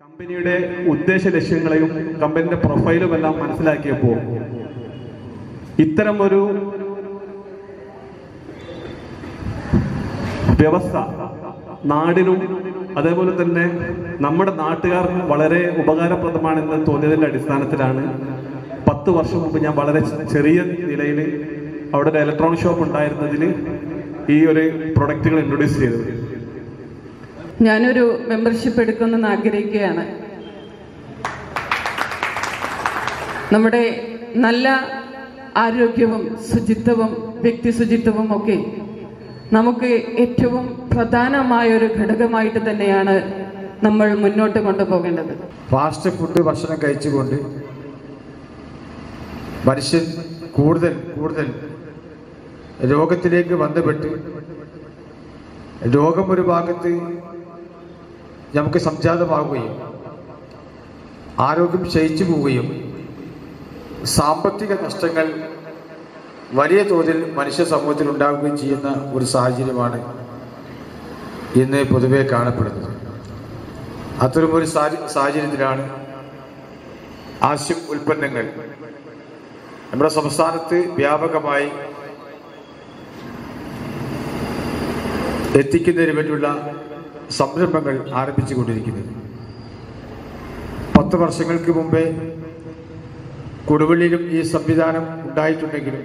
കമ്പനിയുടെ ഉദ്ദേശ ലക്ഷ്യങ്ങളെയും കമ്പനിയുടെ പ്രൊഫൈലും എല്ലാം മനസ്സിലാക്കിയപ്പോൾ ഇത്തരം ഒരു വ്യവസ്ഥ നാടിനും അതേപോലെ തന്നെ നമ്മുടെ നാട്ടുകാർക്കും വളരെ ഉപകാരപ്രദമാണെന്ന് തോന്നിയതിന്റെ അടിസ്ഥാനത്തിലാണ് പത്ത് വർഷം മുമ്പ് ഞാൻ വളരെ ചെറിയ നിലയിൽ അവിടെ ഒരു ഇലക്ട്രോണിക് ഷോപ്പ് ഉണ്ടായിരുന്നതിൽ ഈ ഒരു പ്രൊഡക്റ്റുകൾ ഇൻട്രൊഡ്യൂസ് ചെയ്തത് ഞാനൊരു മെമ്പർഷിപ്പ് എടുക്കുമെന്ന് ആഗ്രഹിക്കുകയാണ് നമ്മുടെ നല്ല ആരോഗ്യവും ശുചിത്വവും വ്യക്തി ശുചിത്വവും ഒക്കെ നമുക്ക് ഏറ്റവും പ്രധാനമായ ഒരു ഘടകമായിട്ട് തന്നെയാണ് നമ്മൾ മുന്നോട്ട് കൊണ്ടുപോകേണ്ടത് ഫാസ്റ്റ് ഫുഡ് ഭക്ഷണം കഴിച്ചുകൊണ്ട് മനുഷ്യൻ കൂടുതൽ കൂടുതൽ രോഗത്തിലേക്ക് ബന്ധപ്പെട്ട് രോഗം ഒരു ഭാഗത്ത് നമുക്ക് സംജാതമാവുകയും ആരോഗ്യം ക്ഷയിച്ചു പോവുകയും സാമ്പത്തിക നഷ്ടങ്ങൾ വലിയ തോതിൽ മനുഷ്യ സമൂഹത്തിൽ ഉണ്ടാവുകയും ചെയ്യുന്ന ഒരു സാഹചര്യമാണ് ഇന്ന് പൊതുവെ കാണപ്പെടുന്നത് അത്തരമൊരു സാഹച- സാഹചര്യത്തിലാണ് ആശും ഉൽപ്പന്നങ്ങൾ നമ്മുടെ സംസ്ഥാനത്ത് വ്യാപകമായി എത്തിക്കുന്നതിന് വേണ്ടിയുള്ള സംരംഭങ്ങൾ ആരംഭിച്ചുകൊണ്ടിരിക്കുന്നത് പത്ത് വർഷങ്ങൾക്ക് മുമ്പേ കൊടുവള്ളിയിലും ഈ സംവിധാനം ഉണ്ടായിട്ടുണ്ടെങ്കിലും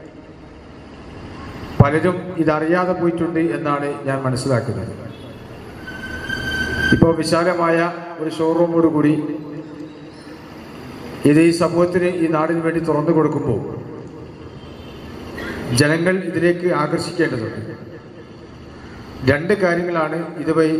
പലരും ഇതറിയാതെ പോയിട്ടുണ്ട് എന്നാണ് ഞാൻ മനസ്സിലാക്കുന്നത് ഇപ്പോൾ വിശാലമായ ഒരു ഷോറൂമോട് കൂടി ഇത് ഈ സമൂഹത്തിന് ഈ നാടിന് വേണ്ടി തുറന്നു കൊടുക്കുമ്പോൾ ജനങ്ങൾ ഇതിലേക്ക് ആകർഷിക്കേണ്ടതുണ്ട് രണ്ട് കാര്യങ്ങളാണ് ഇതുവഴി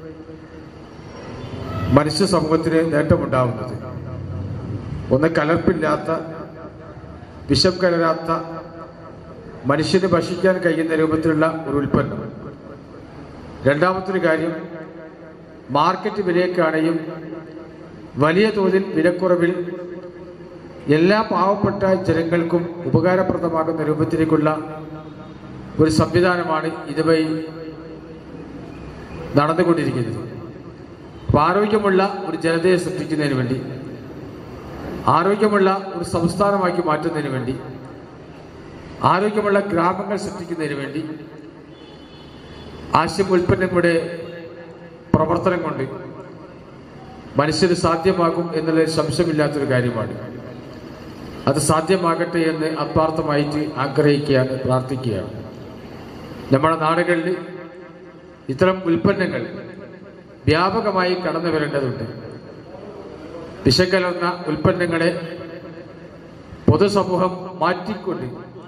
മനുഷ്യ സമൂഹത്തിന് നേട്ടമുണ്ടാവുന്നത് ഒന്ന് കലർപ്പില്ലാത്ത വിഷം കലരാത്ത മനുഷ്യന് ഭക്ഷിക്കാൻ കഴിയുന്ന രൂപത്തിലുള്ള ഒരു ഉൽപ്പന്നം രണ്ടാമത്തൊരു കാര്യം മാർക്കറ്റ് വിലയെക്കാണെയും വലിയ തോതിൽ വിലക്കുറവിൽ എല്ലാ പാവപ്പെട്ട ജനങ്ങൾക്കും ഉപകാരപ്രദമാകുന്ന രൂപത്തിലേക്കുള്ള ഒരു സംവിധാനമാണ് ഇതുവഴി നടന്നുകൊണ്ടിരിക്കുന്നത് അപ്പോൾ ആരോഗ്യമുള്ള ഒരു ജനതയെ സൃഷ്ടിക്കുന്നതിന് വേണ്ടി ആരോഗ്യമുള്ള ഒരു സംസ്ഥാനമാക്കി മാറ്റുന്നതിന് വേണ്ടി ആരോഗ്യമുള്ള ഗ്രാമങ്ങൾ സൃഷ്ടിക്കുന്നതിന് വേണ്ടി ആശയം ഉൽപ്പന്നങ്ങളുടെ പ്രവർത്തനം കൊണ്ട് മനുഷ്യന് സാധ്യമാകും എന്നുള്ളത് സംശയമില്ലാത്തൊരു കാര്യമാണ് അത് സാധ്യമാകട്ടെ എന്ന് ആത്മാർത്ഥമായിട്ട് ആഗ്രഹിക്കുകയാണ് പ്രാർത്ഥിക്കുകയാണ് നമ്മുടെ നാടുകളിൽ ഇത്തരം ഉൽപ്പന്നങ്ങൾ വ്യാപകമായി കടന്നു വരേണ്ടതുണ്ട് വിഷകലർന്ന ഉൽപ്പന്നങ്ങളെ പൊതുസമൂഹം മാറ്റിക്കൊണ്ട്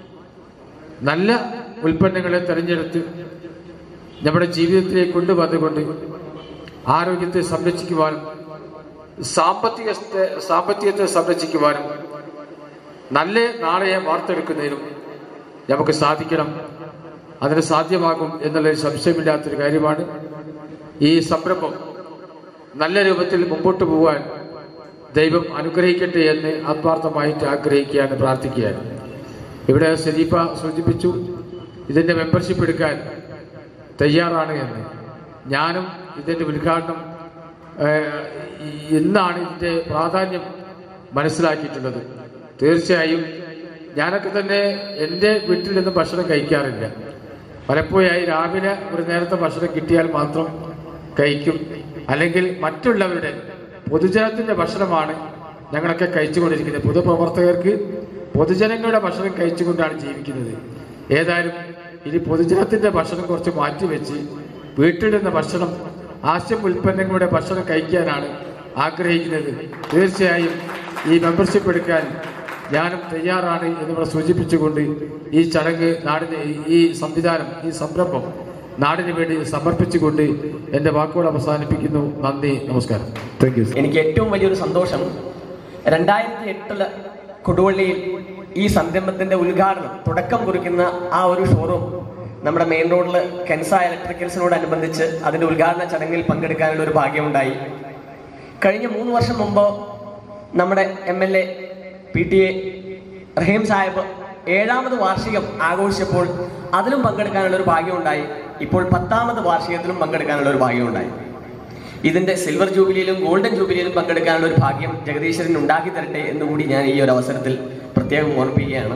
നല്ല ഉൽപ്പന്നങ്ങളെ തിരഞ്ഞെടുത്ത് നമ്മുടെ ജീവിതത്തിലേക്ക് കൊണ്ടുവന്നുകൊണ്ട് ആരോഗ്യത്തെ സംരക്ഷിക്കുവാനും സാമ്പത്തിക സാമ്പത്തികത്തെ സംരക്ഷിക്കുവാനും നല്ല നാളെയെ വാർത്തെടുക്കുന്നതിനും നമുക്ക് സാധിക്കണം അതിന് സാധ്യമാകും എന്നുള്ളൊരു സംശയമില്ലാത്തൊരു കാര്യമാണ് ഈ സംരംഭം നല്ല രൂപത്തിൽ മുമ്പോട്ട് പോകാൻ ദൈവം അനുഗ്രഹിക്കട്ടെ എന്ന് ആത്മാർത്ഥമായിട്ട് ആഗ്രഹിക്കുകയാണ് പ്രാർത്ഥിക്കുകയാണ് ഇവിടെ ഷരീഫ സൂചിപ്പിച്ചു ഇതിന്റെ മെമ്പർഷിപ്പ് എടുക്കാൻ തയ്യാറാണ് എന്ന് ഞാനും ഇതിന്റെ ഉദ്ഘാടനം ഏഹ്, ഇന്നാണ് ഇതിന്റെ പ്രാധാന്യം മനസ്സിലാക്കിയിട്ടുള്ളത് തീർച്ചയായും ഞാനൊക്കെ തന്നെ എൻ്റെ വീട്ടിൽ നിന്ന് ഭക്ഷണം കഴിക്കാറില്ല പലപ്പോഴായി രാവിലെ ഒരു നേരത്തെ ഭക്ഷണം കിട്ടിയാൽ മാത്രം കഴിക്കും അല്ലെങ്കിൽ മറ്റുള്ളവരുടെ പൊതുജനത്തിന്റെ ഭക്ഷണമാണ് ഞങ്ങളൊക്കെ കഴിച്ചുകൊണ്ടിരിക്കുന്നത് പൊതുപ്രവർത്തകർക്ക് പൊതുജനങ്ങളുടെ ഭക്ഷണം കഴിച്ചുകൊണ്ടാണ് ജീവിക്കുന്നത് ഏതായാലും ഇനി പൊതുജനത്തിന്റെ ഭക്ഷണം കുറച്ച് മാറ്റിവെച്ച് വീട്ടിൽ നിന്ന് ഭക്ഷണം ആശം ഉൽപ്പന്നങ്ങളുടെ ഭക്ഷണം കഴിക്കാനാണ് ആഗ്രഹിക്കുന്നത് തീർച്ചയായും ഈ മെമ്പർഷിപ്പ് എടുക്കാൻ ഞാനും തയ്യാറാണ് എന്നിവിടെ സൂചിപ്പിച്ചുകൊണ്ട് ഈ ചടങ്ങ് നാടിന് ഈ സംവിധാനം ഈ സംരംഭം നാടിന് വേണ്ടി സമർപ്പിച്ചുകൊണ്ട് എൻ്റെ വാക്കുകൾ അവസാനിപ്പിക്കുന്നു നന്ദി നമസ്കാരം താങ്ക് യു എനിക്ക് ഏറ്റവും വലിയൊരു സന്തോഷം രണ്ടായിരത്തി എട്ടില് കൊടുവള്ളിയിൽ ഈ സംരംഭത്തിന്റെ ഉദ്ഘാടനം തുടക്കം കുറിക്കുന്ന ആ ഒരു ഷോറൂം നമ്മുടെ മെയിൻ റോഡിൽ കെൻസ ഇലക്ട്രിക്കൽസിനോടനുബന്ധിച്ച് അതിന്റെ ഉദ്ഘാടന ചടങ്ങിൽ പങ്കെടുക്കാനുള്ള ഒരു ഭാഗ്യമുണ്ടായി കഴിഞ്ഞ മൂന്ന് വർഷം മുമ്പ് നമ്മുടെ M L A P T A Rahim Sahib ഏഴാമത് വാർഷികം ആഘോഷിച്ചപ്പോൾ അതിലും പങ്കെടുക്കാനുള്ള ഒരു ഭാഗ്യമുണ്ടായി ഇപ്പോൾ പത്താമത് വാർഷികത്തിലും പങ്കെടുക്കാനുള്ള ഒരു ഭാഗ്യമുണ്ടായി ഇതിന്റെ സിൽവർ ജൂബിലിയിലും ഗോൾഡൻ ജൂബിലിയിലും പങ്കെടുക്കാനുള്ള ഒരു ഭാഗ്യം ജഗദീശ്വരൻ ഉണ്ടാക്കി തരട്ടെ എന്നുകൂടി ഞാൻ ഈ ഒരു അവസരത്തിൽ പ്രത്യേകം ഓർമ്മിപ്പിക്കുകയാണ്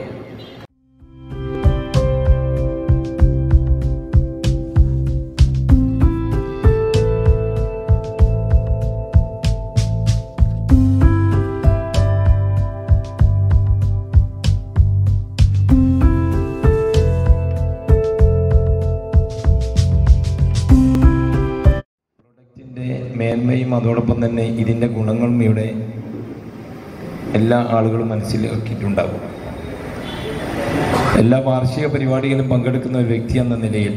പ്രൊഡക്റ്റിൻ്റെ മേന്മയും അതോടൊപ്പം തന്നെ ഇതിൻ്റെ ഗുണങ്ങളും ഇവിടെ എല്ലാ ആളുകളും മനസ്സിലാക്കിയിട്ടുണ്ടാകും എല്ലാ വാർഷിക പരിപാടികളിലും പങ്കെടുക്കുന്ന ഒരു വ്യക്തി എന്ന നിലയിൽ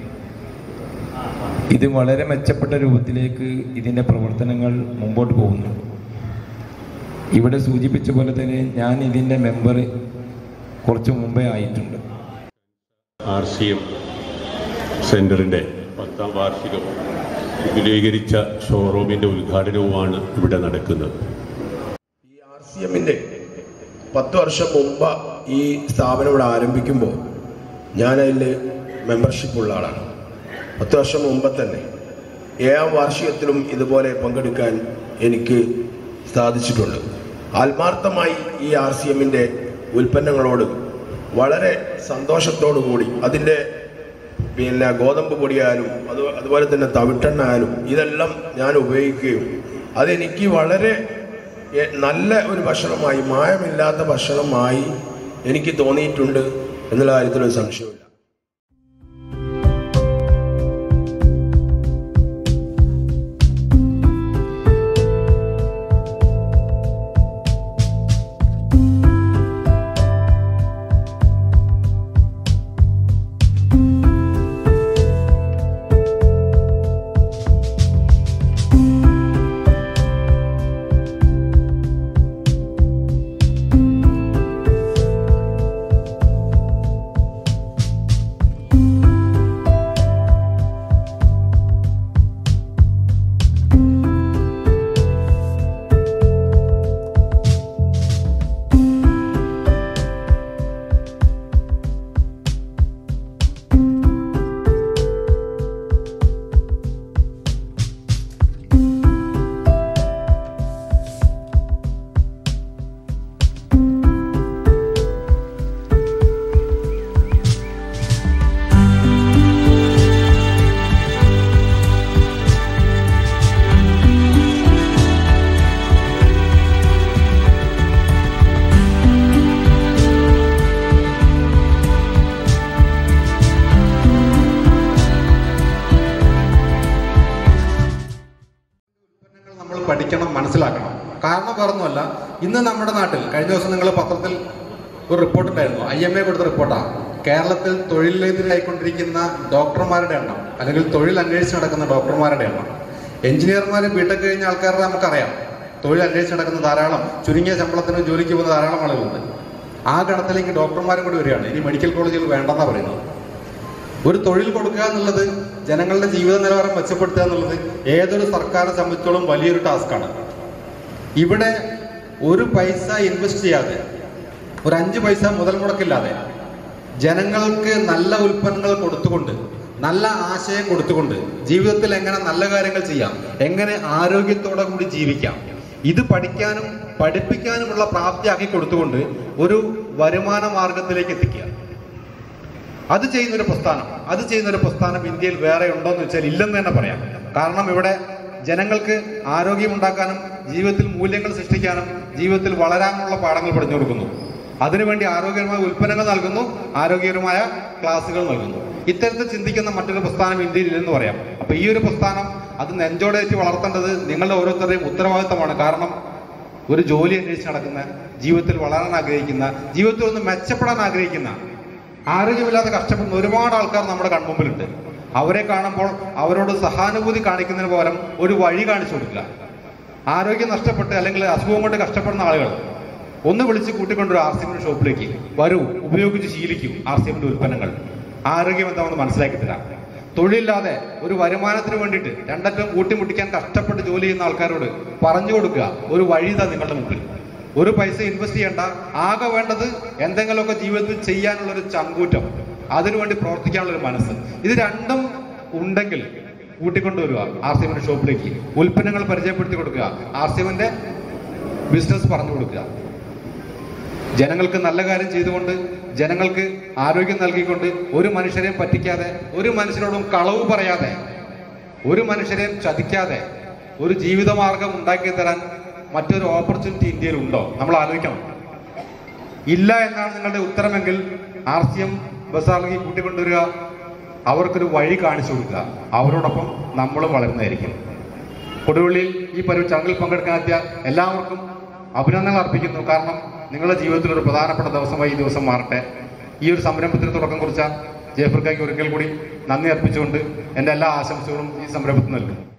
ഇത് വളരെ മെച്ചപ്പെട്ട രൂപത്തിലേക്ക് ഇതിൻ്റെ പ്രവർത്തനങ്ങൾ മുമ്പോട്ട് പോകുന്നു ഇവിടെ സൂചിപ്പിച്ച പോലെ തന്നെ ഞാൻ ഇതിൻ്റെ മെമ്പർ കുറച്ച് മുമ്പേ ആയിട്ടുണ്ട് ആർ സി എം സെൻറ്ററിൻ്റെ പത്താം വാർഷികം വിപുലീകരിച്ച ഷോറൂമിൻ്റെ ഉദ്ഘാടനവുമാണ് ഇവിടെ നടക്കുന്നത് ഈ ആർ സി എമ്മിൻ്റെ പത്ത് വർഷം മുമ്പ് ഈ സ്ഥാപനം ഇവിടെ ആരംഭിക്കുമ്പോൾ ഞാനതിൽ മെമ്പർഷിപ്പ് ഉള്ള ആളാണ് പത്ത് വർഷം മുമ്പ് തന്നെ ഏഴാം വാർഷികത്തിലും ഇതുപോലെ പങ്കെടുക്കാൻ എനിക്ക് സാധിച്ചിട്ടുണ്ട് ആത്മാർത്ഥമായി ഈ ആർ സി എമ്മിൻ്റെ ഉൽപ്പന്നങ്ങളോട് വളരെ സന്തോഷത്തോടു കൂടി അതിൻ്റെ പിന്നെ ഗോതമ്പ് പൊടിയായാലും അത് അതുപോലെ തന്നെ തവിട്ടെണ്ണ ആയാലും ഇതെല്ലാം ഞാൻ ഉപയോഗിക്കുകയും അതെനിക്ക് വളരെ എ- നല്ല ഒരു ഭക്ഷണമായി മായമില്ലാത്ത ഭക്ഷണമായി എനിക്ക് തോന്നിയിട്ടുണ്ട് എന്നുള്ള കാര്യത്തിൽ ഒരു സംശയമില്ല നമ്മൾ പഠിക്കണം മനസ്സിലാക്കണം കാരണം വേറൊന്നുമല്ല ഇന്ന് നമ്മുടെ നാട്ടിൽ കഴിഞ്ഞ ദിവസം നിങ്ങൾ പത്രത്തിൽ ഒരു റിപ്പോർട്ട് ഉണ്ടായിരുന്നു ഐ എം എ കൊടുത്ത റിപ്പോർട്ടാണ് കേരളത്തിൽ തൊഴിലെതിരായിക്കൊണ്ടിരിക്കുന്ന ഡോക്ടർമാരുടെ എണ്ണം അല്ലെങ്കിൽ തൊഴിൽ അന്വേഷിച്ച് നടക്കുന്ന ഡോക്ടർമാരുടെ എണ്ണം എഞ്ചിനീയർമാർ ബിടെക് കഴിഞ്ഞ ആൾക്കാരുടെ നമുക്കറിയാം തൊഴിൽ അന്വേഷിച്ച് നടക്കുന്ന ധാരാളം ചുരുങ്ങിയ ശമ്പളത്തിന് ജോലിക്ക് പോകുന്ന ധാരാളം ആളുകളുണ്ട് ആ ഗണത്തിലേക്ക് ഡോക്ടർമാരും കൂടി വരികയാണ് ഇനി മെഡിക്കൽ കോളേജുകൾ വേണ്ടെന്നാണ് പറയുന്നത് ഒരു തൊഴിൽ കൊടുക്കുക എന്നുള്ളത് ജനങ്ങളുടെ ജീവിത നിലവാരം മെച്ചപ്പെടുത്തുക എന്നുള്ളത് ഏതൊരു സർക്കാരിനെ സംബന്ധിച്ചോളം വലിയൊരു ടാസ്ക്കാണ് ഇവിടെ ഒരു പൈസ ഇൻവെസ്റ്റ് ചെയ്യാതെ ഒരു അഞ്ച് പൈസ മുതൽ മുടക്കില്ലാതെ ജനങ്ങൾക്ക് നല്ല ഉൽപ്പന്നങ്ങൾ കൊടുത്തുകൊണ്ട് നല്ല ആശയം കൊടുത്തുകൊണ്ട് ജീവിതത്തിൽ എങ്ങനെ നല്ല കാര്യങ്ങൾ ചെയ്യാം എങ്ങനെ ആരോഗ്യത്തോടെ കൂടി ജീവിക്കാം ഇത് പഠിക്കാനും പഠിപ്പിക്കാനുമുള്ള പ്രാപ്തിയാക്കി കൊടുത്തുകൊണ്ട് ഒരു വരുമാന മാർഗത്തിലേക്ക് എത്തിക്കുക അത് ചെയ്യുന്ന ഒരു പ്രസ്ഥാനം അത് ചെയ്യുന്ന ഒരു പ്രസ്ഥാനം ഇന്ത്യയിൽ വേറെ ഉണ്ടോ എന്ന് വെച്ചാൽ ഇല്ലെന്ന് തന്നെ പറയാം കാരണം ഇവിടെ ജനങ്ങൾക്ക് ആരോഗ്യമുണ്ടാക്കാനും ജീവിതത്തിൽ മൂല്യങ്ങൾ സൃഷ്ടിക്കാനും ജീവിതത്തിൽ വളരാനുള്ള പാഠങ്ങൾ പഠിച്ചു കൊടുക്കുന്നു അതിനുവേണ്ടി ആരോഗ്യകരമായ ഉൽപ്പന്നങ്ങൾ നൽകുന്നു ആരോഗ്യകരമായ ക്ലാസ്സുകൾ നൽകുന്നു ഇത്തരത്തിൽ ചിന്തിക്കുന്ന മറ്റൊരു പ്രസ്ഥാനം ഇന്ത്യയിൽ ഇല്ലെന്ന് പറയാം അപ്പൊ ഈ ഒരു പ്രസ്ഥാനം അത് നെഞ്ചോടേറ്റ് വളർത്തേണ്ടത് നിങ്ങളുടെ ഓരോരുത്തരുടെയും ഉത്തരവാദിത്തമാണ് കാരണം ഒരു ജോലി അന്വേഷിച്ച് നടക്കുന്ന ജീവിതത്തിൽ വളരാൻ ആഗ്രഹിക്കുന്ന ജീവിതത്തിൽ ഒന്ന് മെച്ചപ്പെടാൻ ആഗ്രഹിക്കുന്ന ആരോഗ്യമില്ലാതെ കഷ്ടപ്പെടുന്ന ഒരുപാട് ആൾക്കാർ നമ്മുടെ കൺമുമ്പിലുണ്ട് അവരെ കാണുമ്പോൾ അവരോട് സഹാനുഭൂതി കാണിക്കുന്നതിന് പകരം ഒരു വഴി കാണിച്ചു കൊടുക്കുക ആരോഗ്യം നഷ്ടപ്പെട്ട് അല്ലെങ്കിൽ അസുഖം കൊണ്ട് കഷ്ടപ്പെടുന്ന ആളുകൾ ഒന്ന് വിളിച്ച് കൂട്ടിക്കൊണ്ടൊരു ആർ സി എമ്മിന്റെ ഷോപ്പിലേക്ക് വരൂ ഉപയോഗിച്ച് ശീലിക്കൂ ആർ സി എമ്മിന്റെ ഉൽപ്പന്നങ്ങൾ ആരോഗ്യം എന്താണെന്ന് മനസ്സിലാക്കി തരാം തൊഴിലില്ലാതെ ഒരു വരുമാനത്തിന് വേണ്ടിയിട്ട് രണ്ടറ്റം കൂട്ടിമുട്ടിക്കാൻ കഷ്ടപ്പെട്ട് ജോലി ചെയ്യുന്ന ആൾക്കാരോട് പറഞ്ഞു കൊടുക്കുക ഒരു വഴി ഇതാ നിങ്ങളുടെ മുമ്പിൽ ഒരു പൈസ ഇൻവെസ്റ്റ് ചെയ്യേണ്ട ആകെ വേണ്ടത് എന്തെങ്കിലുമൊക്കെ ജീവിതത്തിൽ ചെയ്യാനുള്ള ഒരു ചങ്കൂറ്റം അതിനുവേണ്ടി പ്രവർത്തിക്കാനുള്ള ഒരു മനസ്സ് ഇത് രണ്ടും ഉണ്ടെങ്കിൽ കൂട്ടിക്കൊണ്ടുവരിക ആർ സി എമ്മിന്റെ ഷോപ്പിലേക്ക് ഉൽപ്പന്നങ്ങൾ പരിചയപ്പെടുത്തി കൊടുക്കുക ആർ സി എമ്മിന്റെ ബിസിനസ് പറഞ്ഞു കൊടുക്കുക ജനങ്ങൾക്ക് നല്ല കാര്യം ചെയ്തുകൊണ്ട് ജനങ്ങൾക്ക് ആരോഗ്യം നൽകിക്കൊണ്ട് ഒരു മനുഷ്യരെയും പറ്റിക്കാതെ ഒരു മനുഷ്യരോടും കളവ് പറയാതെ ഒരു മനുഷ്യരെയും ചതിക്കാതെ ഒരു ജീവിതമാർഗം ഉണ്ടാക്കി തരാൻ മറ്റൊരു ഓപ്പർച്യൂണിറ്റി ഇന്ത്യയിൽ ഉണ്ടോ നമ്മൾ ആലോചിക്കണം ഇല്ല എന്നാണ് നിങ്ങളുടെ ഉത്തരമെങ്കിൽ ആർ സി എം ബസാറിലേക്ക് കൂട്ടിക്കൊണ്ടുവരിക അവർക്കൊരു വഴി കാണിച്ചു കൊടുക്കുക അവരോടൊപ്പം നമ്മൾ വളരുന്നതായിരിക്കും കൊടുവള്ളിയിൽ ഈ പരി ചടങ്ങിൽ പങ്കെടുക്കാനെത്തിയ എല്ലാവർക്കും അഭിനന്ദനങ്ങൾ അർപ്പിക്കുന്നു കാരണം നിങ്ങളുടെ ജീവിതത്തിൽ ഒരു പ്രധാനപ്പെട്ട ദിവസമായി ഈ ദിവസം മാറട്ടെ ഈ ഒരു സംരംഭത്തിന് തുടക്കം കുറിച്ച ജയഫർക്കായ്ക്ക് ഒരിക്കൽ കൂടി നന്ദി അർപ്പിച്ചുകൊണ്ട് എൻ്റെ എല്ലാ ആശംസകളും ഈ സംരംഭത്തിന് നൽകുന്നു